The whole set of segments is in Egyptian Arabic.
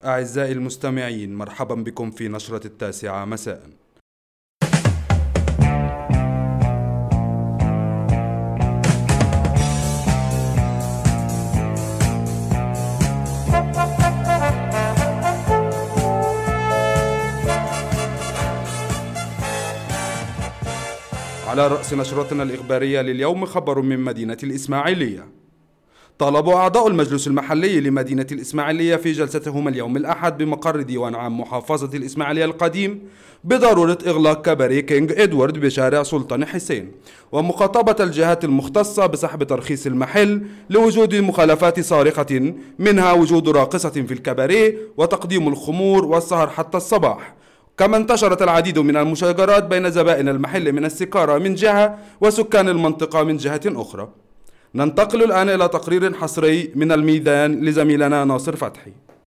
أعزائي المستمعين مرحبا بكم في نشرة التاسعة مساء على رأس نشرتنا الإخبارية لليوم خبر من مدينة الإسماعيلية طالب أعضاء المجلس المحلي لمدينة الإسماعيلية في جلستهم اليوم الأحد بمقر ديوان عام محافظة الإسماعيلية القديم بضرورة إغلاق كباري كينج إدوارد بشارع سلطان حسين ومخاطبة الجهات المختصة بسحب ترخيص المحل لوجود مخالفات صارخة منها وجود راقصة في الكباريه وتقديم الخمور والسهر حتى الصباح كما انتشرت العديد من المشاجرات بين زبائن المحل من السكارى من جهة وسكان المنطقة من جهة أخرى ننتقل الآن إلى تقرير حصري من الميدان لزميلنا ناصر فتحي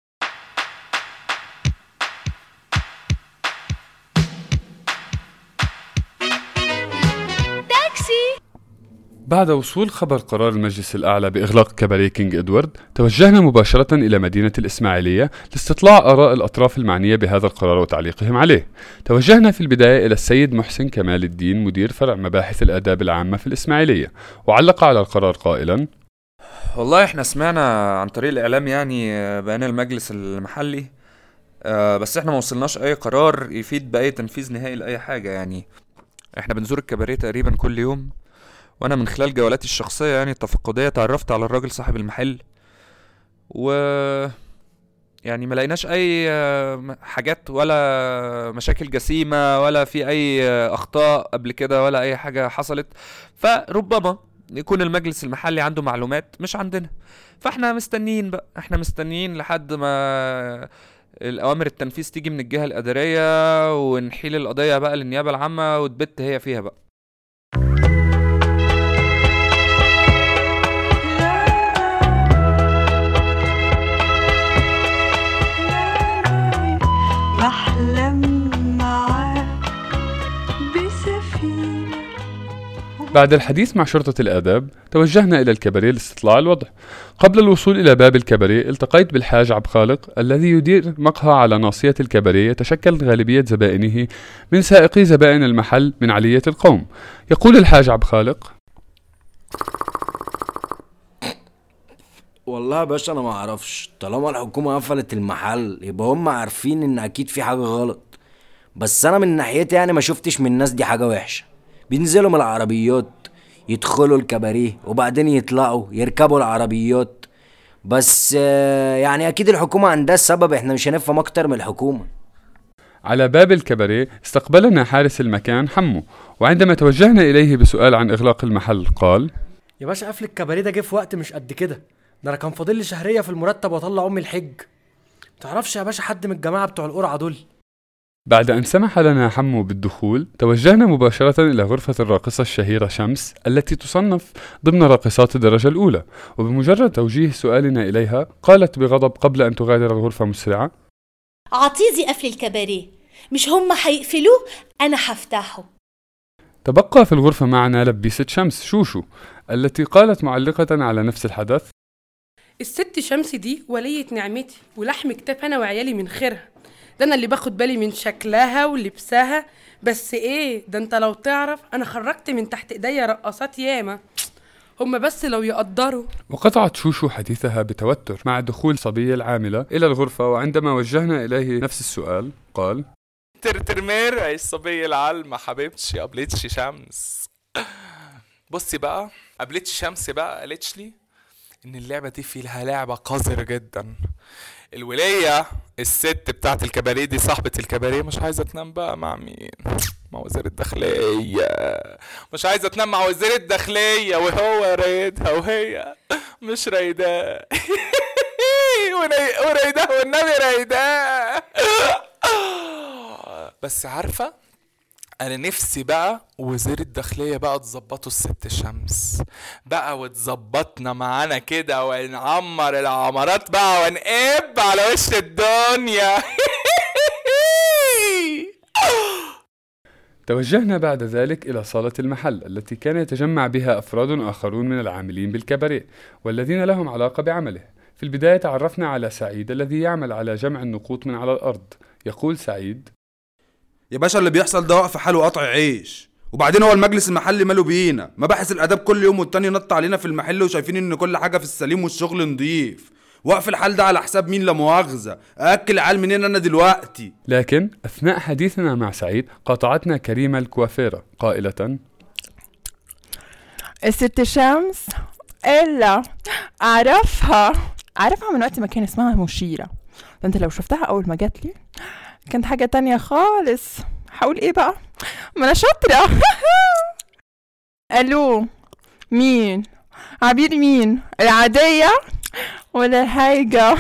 بعد وصول خبر قرار المجلس الأعلى بإغلاق كباريه كينج إدوارد توجهنا مباشرة إلى مدينة الإسماعيلية لاستطلاع آراء الأطراف المعنية بهذا القرار وتعليقهم عليه توجهنا في البداية إلى السيد محسن كمال الدين مدير فرع مباحث الآداب العامة في الإسماعيلية وعلق على القرار قائلا والله احنا سمعنا عن طريق الإعلام يعني بيان المجلس المحلي آه، بس احنا ما وصلناش أي قرار يفيد بأي تنفيذ نهائي لأي حاجة يعني احنا بنزور الكباريه تقريبا كل يوم وانا من خلال جولاتي الشخصيه يعني التفقديه اتعرفت على الراجل صاحب المحل و يعني ما لقيناش اي آه، حاجات ولا مشاكل جسيمه ولا في اي آه، اخطاء قبل كده ولا اي حاجه حصلت فربما يكون المجلس المحلي عنده معلومات مش عندنا فاحنا مستنيين بقى احنا مستنيين لحد ما الاوامر التنفيذ تيجي من الجهه الاداريه ونحيل القضيه بقى للنيابه العامه وتبت هي فيها بقى بحلم معاك بسفينة بعد الحديث مع شرطة الآداب توجهنا إلى الكباريه لاستطلاع الوضع قبل الوصول إلى باب الكباريه التقيت بالحاج عبد خالق الذي يدير مقهى على ناصية الكباريه يتشكل غالبية زبائنه من سائقي زبائن المحل من علية القوم يقول الحاج عبد خالق والله يا باشا انا ما اعرفش طالما الحكومه قفلت المحل يبقى هم عارفين ان اكيد في حاجه غلط بس انا من ناحيتي يعني ما شفتش من الناس دي حاجه وحشه بينزلوا من العربيات يدخلوا الكباريه وبعدين يطلعوا يركبوا العربيات بس آه، يعني اكيد الحكومه عندها السبب احنا مش هنفهم اكتر من الحكومه على باب الكباريه استقبلنا حارس المكان حمو وعندما توجهنا اليه بسؤال عن اغلاق المحل قال يا باشا قفل الكباريه ده جه في وقت مش قد كده ده انا كان فاضل لي شهريه في المرتب واطلع امي الحج تعرفش يا باشا حد من الجماعه بتوع القرعه دول بعد أن سمح لنا حمو بالدخول توجهنا مباشرة إلى غرفة الراقصة الشهيرة شمس التي تصنف ضمن راقصات الدرجة الأولى وبمجرد توجيه سؤالنا إليها قالت بغضب قبل أن تغادر الغرفة مسرعة عطيزي قفل الكباريه مش هم حيقفلوه أنا حفتحه تبقى في الغرفة معنا لبيسة شمس شوشو التي قالت معلقة على نفس الحدث الست شمس دي ولية نعمتي ولحم كتاف انا وعيالي من خيرها ده انا اللي باخد بالي من شكلها ولبسها بس ايه ده انت لو تعرف انا خرجت من تحت ايديا رقصات ياما هما بس لو يقدروا وقطعت شوشو حديثها بتوتر مع دخول صبية العاملة إلى الغرفة وعندما وجهنا إليه نفس السؤال قال ترترمير يا الصبية العلمة حبيبتي قبلتش شمس بصي بقى قبلتش شمس بقى قالتش لي ان اللعبه دي فيها لعبه قذره جدا الوليه الست بتاعت الكباريه دي صاحبة الكباريه مش عايزة تنام بقى مع مين؟ مع وزير الداخلية مش عايزة تنام مع وزير الداخلية وهو رايدها وهي مش رايداه ورايداه والنبي رايداه بس عارفة انا نفسي بقى وزير الداخلية بقى تظبطوا الست شمس بقى وتظبطنا معانا كده ونعمر العمارات بقى ونقب على وش الدنيا توجهنا بعد ذلك إلى صالة المحل التي كان يتجمع بها أفراد آخرون من العاملين بالكباريه والذين لهم علاقة بعمله في البداية تعرفنا على سعيد الذي يعمل على جمع النقوط من على الأرض يقول سعيد يا باشا اللي بيحصل ده وقف حال وقطع عيش وبعدين هو المجلس المحلي ماله بينا مباحث الاداب كل يوم والتاني نط علينا في المحل وشايفين ان كل حاجه في السليم والشغل نضيف وقف الحال ده على حساب مين لا مؤاخذه اكل عيال منين انا دلوقتي لكن أثناء حديثنا مع سعيد قاطعتنا كريمة الكوافيرة قائلة الست شمس إلا أعرفها أعرفها من وقت ما كان اسمها مشيرة ده أنت لو شفتها أول ما جات لي كانت حاجة تانية خالص هقول إيه بقى ما أنا شاطرة ألو مين عبير مين العادية ولا الهايجة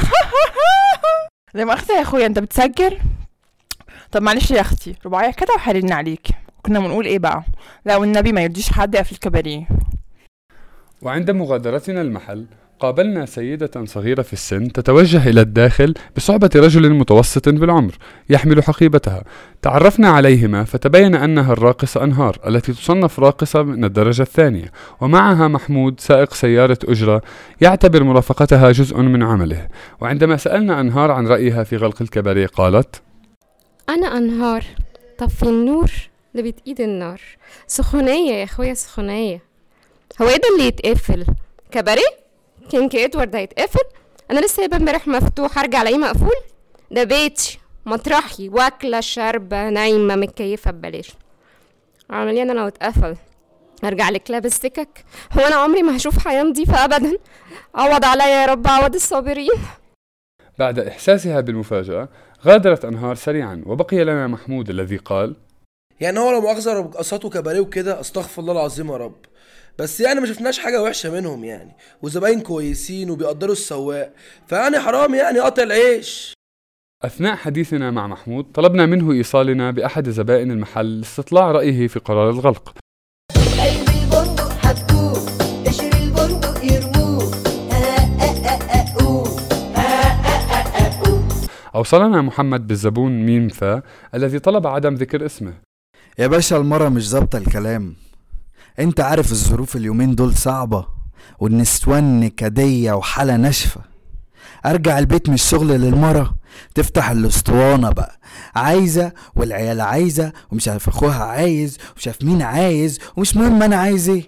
لا مؤاخذة يا أخويا أنت بتسجل طب معلش يا أختي رباعية كده وحرجنا عليك كنا بنقول إيه بقى لا والنبي ما يرضيش حد في الكباريه وعند مغادرتنا المحل قابلنا سيدة صغيرة في السن تتوجه إلى الداخل بصحبة رجل متوسط بالعمر يحمل حقيبتها تعرفنا عليهما فتبين أنها الراقصة أنهار التي تصنف راقصة من الدرجة الثانية ومعها محمود سائق سيارة أجرة يعتبر مرافقتها جزء من عمله وعندما سألنا أنهار عن رأيها في غلق الكباريه قالت أنا أنهار طفي النور اللي بتقيد النار سخونية يا أخويا سخونية هو ايه ده اللي يتقفل كباريه كينج ادوارد هيتقفل انا لسه سايبه امبارح مفتوح ارجع الاقيه مقفول ده بيتي مطرحي واكله شاربه نايمه متكيفه ببلاش عمليا انا لو اتقفل ارجع لك لابس سكك هو انا عمري ما هشوف حياه نضيفه ابدا عوض عليا يا رب عوض الصابرين بعد إحساسها بالمفاجأة غادرت أنهار سريعا وبقي لنا محمود الذي قال يعني هو لو مؤاخذة رقصات وكباريه وكده استغفر الله العظيم يا رب بس يعني ما شفناش حاجة وحشة منهم يعني وزباين كويسين وبيقدروا السواق فيعني حرام يعني قطع العيش أثناء حديثنا مع محمود طلبنا منه إيصالنا بأحد زبائن المحل لاستطلاع رأيه في قرار الغلق قلب البندق حطوه قشر البندق يرموه آه آه آه آه أوه. آه آه آه آه أوه. أوصلنا محمد بالزبون ميم فا الذي طلب عدم ذكر اسمه يا باشا المرة مش ظابطة الكلام انت عارف الظروف اليومين دول صعبة والنسوان نكدية وحالة ناشفة ارجع البيت من الشغل للمرة تفتح الاسطوانة بقى عايزة والعيال عايزة ومش عارف اخوها عايز ومش عارف مين عايز ومش مهم انا عايز ايه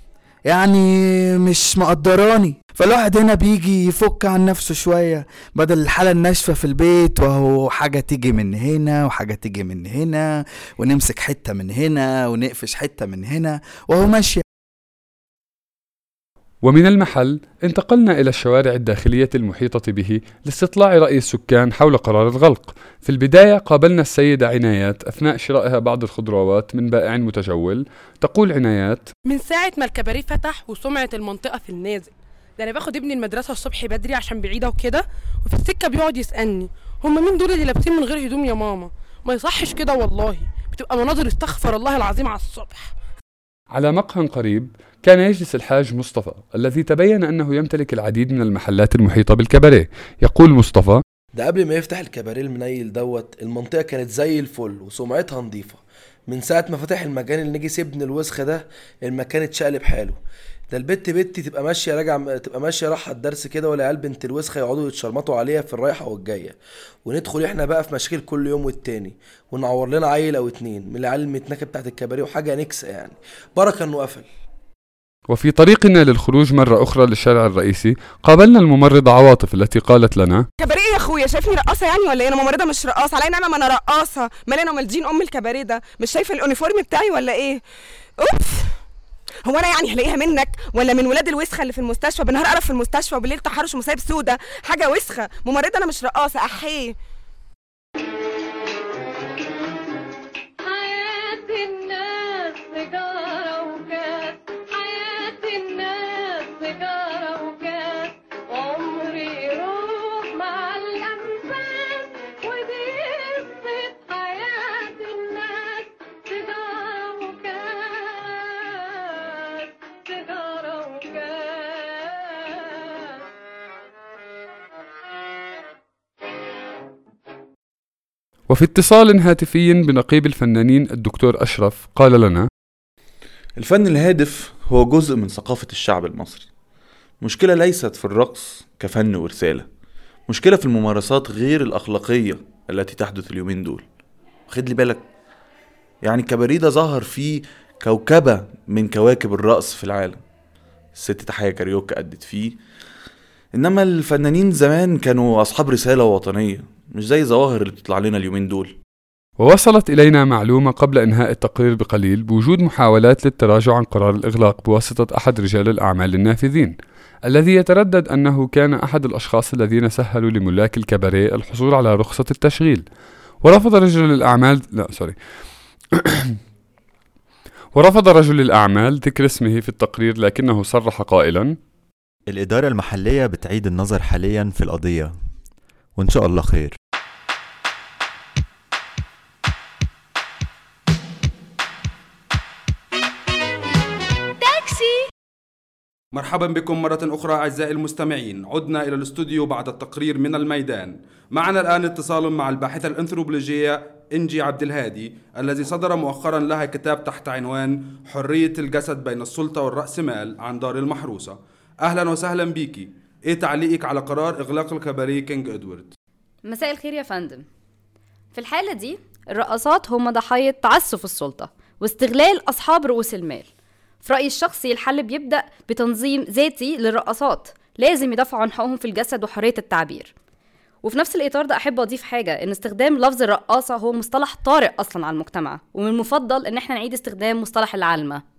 يعني مش مقدراني فالواحد هنا بيجي يفك عن نفسه شوية بدل الحالة الناشفة في البيت وهو حاجة تيجي من هنا وحاجة تيجي من هنا ونمسك حتة من هنا ونقفش حتة من هنا وهو ماشي ومن المحل انتقلنا إلى الشوارع الداخلية المحيطة به لاستطلاع رأي السكان حول قرار الغلق في البداية قابلنا السيدة عنايات أثناء شرائها بعض الخضروات من بائع متجول تقول عنايات من ساعة ما الكباريه فتح وسمعة المنطقة في النازل ده أنا باخد ابني المدرسة الصبح بدري عشان بعيدة وكده وفي السكة بيقعد يسألني هما مين دول اللي لابسين من غير هدوم يا ماما ما يصحش كده والله بتبقى مناظر استغفر الله العظيم على الصبح على مقهى قريب كان يجلس الحاج مصطفى الذي تبين أنه يمتلك العديد من المحلات المحيطة بالكباريه يقول مصطفى ده قبل ما يفتح الكباريه المنيل دوت المنطقة كانت زي الفل وسمعتها نظيفة من ساعة ما فتح المكان اللي نجي سيبن الوسخ ده المكان اتشقلب حاله ده البت بنتي تبقى ماشية راجعة تبقى ماشية رايحة الدرس كده والعيال بنت الوسخة يقعدوا يتشرمطوا عليها في الرايحة والجاية وندخل احنا بقى في مشاكل كل يوم والتاني ونعور لنا عيل او اتنين من العيال المتنكة بتاعت الكباريه وحاجة نكسة يعني بركة انه قفل وفي طريقنا للخروج مرة أخرى للشارع الرئيسي قابلنا الممرضة عواطف التي قالت لنا كباريه يا اخويا شايفني رقاصه يعني ولا ايه انا ممرضه مش رقاصه علي نعمه ما انا رقاصه مالي انا مالدين ام الكباريه ده مش شايفه الاونيفورم بتاعي ولا ايه اوف هو انا يعني هلاقيها منك ولا من ولاد الوسخه اللي في المستشفى بالنهار قرف في المستشفى وبالليل تحرش ومصايب سودا حاجه وسخه ممرضه انا مش رقاصه احيه حياة الناس سيجارة وكاس حياة الناس سيجارة وكاس عمري يروح مع الأنفاس ودي قصة حياة الناس سيجارة وكاس سيجارة وكاس وفي اتصال هاتفي بنقيب الفنانين الدكتور أشرف قال لنا الفن الهادف هو جزء من ثقافة الشعب المصري مشكلة ليست في الرقص كفن ورسالة مشكلة في الممارسات غير الأخلاقية التي تحدث اليومين دول خد لي بالك يعني الكباريه ده ظهر فيه كوكبة من كواكب الرقص في العالم الست تحية كاريوكا أدت فيه إنما الفنانين زمان كانوا أصحاب رسالة وطنية مش زي الظواهر اللي بتطلع لنا اليومين دول ووصلت إلينا معلومة قبل إنهاء التقرير بقليل بوجود محاولات للتراجع عن قرار الإغلاق بواسطة أحد رجال الأعمال النافذين الذي يتردد أنه كان أحد الأشخاص الذين سهلوا لملاك الكباريه الحصول على رخصة التشغيل ورفض رجل الأعمال لا سوري ورفض رجل الأعمال ذكر اسمه في التقرير لكنه صرح قائلا الإدارة المحلية بتعيد النظر حاليا في القضية وإن شاء الله خير تاكسي مرحبا بكم مرة أخرى أعزائي المستمعين عدنا إلى الاستوديو بعد التقرير من الميدان معنا الآن اتصال مع الباحثة الأنثروبولوجية إنجي عبد الهادي الذي صدر مؤخرا لها كتاب تحت عنوان حرية الجسد بين السلطة والرأسمال عن دار المحروسة أهلا وسهلا بيكي إيه تعليقك على قرار إغلاق الكباريه كينج إدوارد مساء الخير يا فندم في الحالة دي الرقصات هم ضحايا تعسف السلطة واستغلال أصحاب رؤوس المال في رأيي الشخصي الحل بيبدأ بتنظيم ذاتي للرقصات لازم يدافعوا عن حقوقهم في الجسد وحرية التعبير وفي نفس الإطار ده أحب أضيف حاجة إن استخدام لفظ الرقاصة هو مصطلح طارئ أصلا على المجتمع ومن المفضل إن احنا نعيد استخدام مصطلح العالمة